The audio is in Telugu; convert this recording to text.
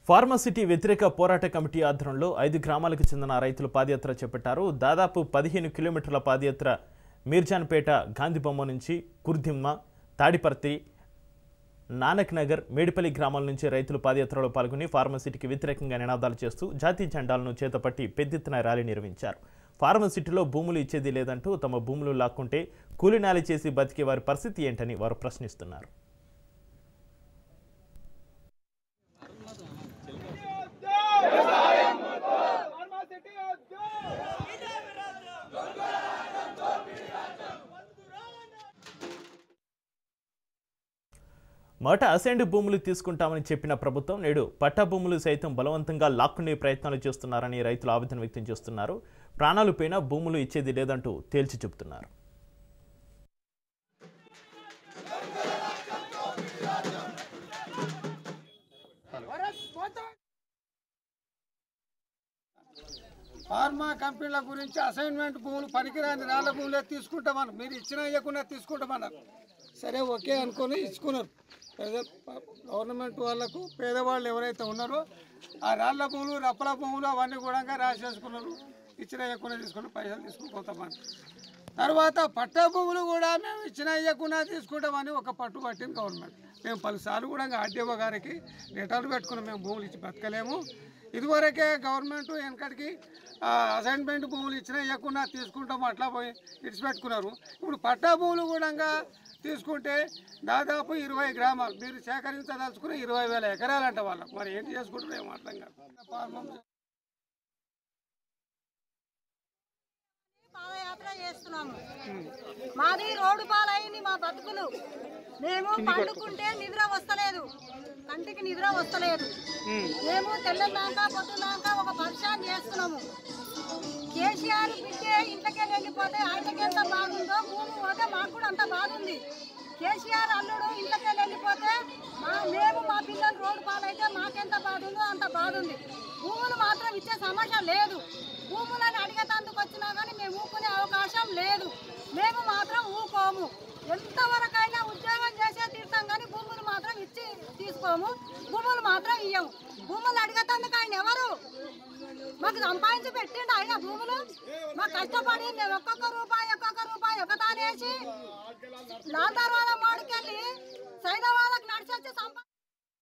ఫార్మసిటీ వ్యతిరేక పోరాట కమిటీ ఆధ్వర్యంలో ఐదు గ్రామాలకు చెందిన రైతులు పాదయాత్ర చేపట్టారు దాదాపు పదిహేను కిలోమీటర్ల పాదయాత్ర మీర్జాన్పేట గాంధీబొమ్మ నుంచి కుర్దిమ్మ తాడిపర్తి నానక్ నగర్ మేడిపల్లి గ్రామాల నుంచి రైతులు పాదయాత్రలో పాల్గొని ఫార్మసిటీకి వ్యతిరేకంగా నినాదాలు చేస్తూ జాతీయ జెండాలను చేతపట్టి పెద్దెత్తున ర్యాలీ నిర్వహించారు ఫార్మసిటీలో భూములు ఇచ్చేది లేదంటూ తమ భూములు లాక్కుంటే కూలినాలి చేసి బతికే వారి పరిస్థితి ఏంటని వారు ప్రశ్నిస్తున్నారు ఫార్మాసిటీ వద్దు మొదట అసైన్డ్ భూములు తీసుకుంటామని చెప్పిన ప్రభుత్వం నేడు పట్టా భూములు సైతం బలవంతంగా లాక్కునే ప్రయత్నాలు చేస్తున్నారని రైతులు ఆవేదన వ్యక్తం చేస్తున్నారు ప్రాణాలు పోయినా భూములు ఇచ్చేది లేదంటూ తేల్చి చెబుతున్నారు ఫార్మా కంపెనీల గురించి అసైన్మెంట్ భూములు పనికిరాని రాళ్ళ భూములే తీసుకుంటామన్నారు మీరు ఇచ్చిన ఇవ్వకుండా తీసుకుంటామన్నారు సరే ఓకే అనుకొని ఇచ్చుకున్నారు పేద గవర్నమెంట్ వాళ్ళకు పేదవాళ్ళు ఎవరైతే ఉన్నారో ఆ రాళ్ళ భూములు రప్పల భూములు అవన్నీ కూడా రాసేసుకున్నారు ఇచ్చిన ఇవ్వకుండా తీసుకుని పైసలు తీసుకుని పోతామని తర్వాత పట్టా భూములు కూడా మేము ఇచ్చిన ఇవ్వకుండా తీసుకుంటామని ఒక పట్టు పట్టింది గవర్నమెంట్ మేము పలుసార్లు కూడా ఆర్డీఓ గారికి లెటర్లు పెట్టుకున్నాం మేము భూములు ఇచ్చి బతకలేము ఇదివరకే గవర్నమెంట్ వెనకటికి ఆ, అసైన్మెంట్ భూములు ఇచ్చినా ఇవ్వకుండా తీసుకుంటాం అట్లా పోయి ఇడిచిపెట్టుకున్నారు ఇప్పుడు పట్టా భూములు కూడా తీసుకుంటే దాదాపు ఇరవై గ్రామాలు మీరు సేకరించదలుచుకున్న ఇరవై వేల ఎకరాలంట వాళ్ళకు మరి ఏంటి చేసుకుంటారు ఏమో అర్థం కాదు ఫార్మం పాదయాత్ర చేస్తున్నాము మాది రోడ్డు పాలైంది మా బతుకులు మేము పండుకుంటే నిద్ర వస్తలేదు కంటికి నిద్ర వస్తలేదు మేము తెల్లదాకా పొద్దుదాకా ఒక పరిశాన్ చేస్తున్నాము కేసీఆర్ బిడ్డే ఇంట్లోకి వెళ్ళిపోతే ఆయనకి ఎంత బాగుందో భూమి పోతే మాకు కూడా అంత బాగుంది కేసీఆర్ అల్లుడు ఇంట్లోకి వెళ్ళిపోతే మా మేము మా పిల్లలు రోడ్డు పాలైతే మాకెంత బాధ ఉందో అంత బాధ ఉంది భూములు మాత్రం ఇచ్చే సమస్య లేదు భూములను అడిగేటందుకు వచ్చినా కానీ మేము ఊకునే అవకాశం లేదు మేము మాత్రం ఊకోము ఎంతవరకైనా ఉద్యోగం చేసే తీర్థం కానీ భూములు మాత్రం ఇచ్చి తీసుకోము భూములు మాత్రం ఇయ్యము భూములు అడిగేటందుకు ఆయన ఎవరు మాకు సంపాదించి పెట్టిండు ఆయన భూములు మాకు కష్టపడి మేము ఒక్కొక్క రూపాయి ఒక్కొక్క రూపాయి ఒక తానేసి లాంతర్వాల మాడికెళ్ళి సైదవాళ్ళకి నడిచొచ్చి సంపా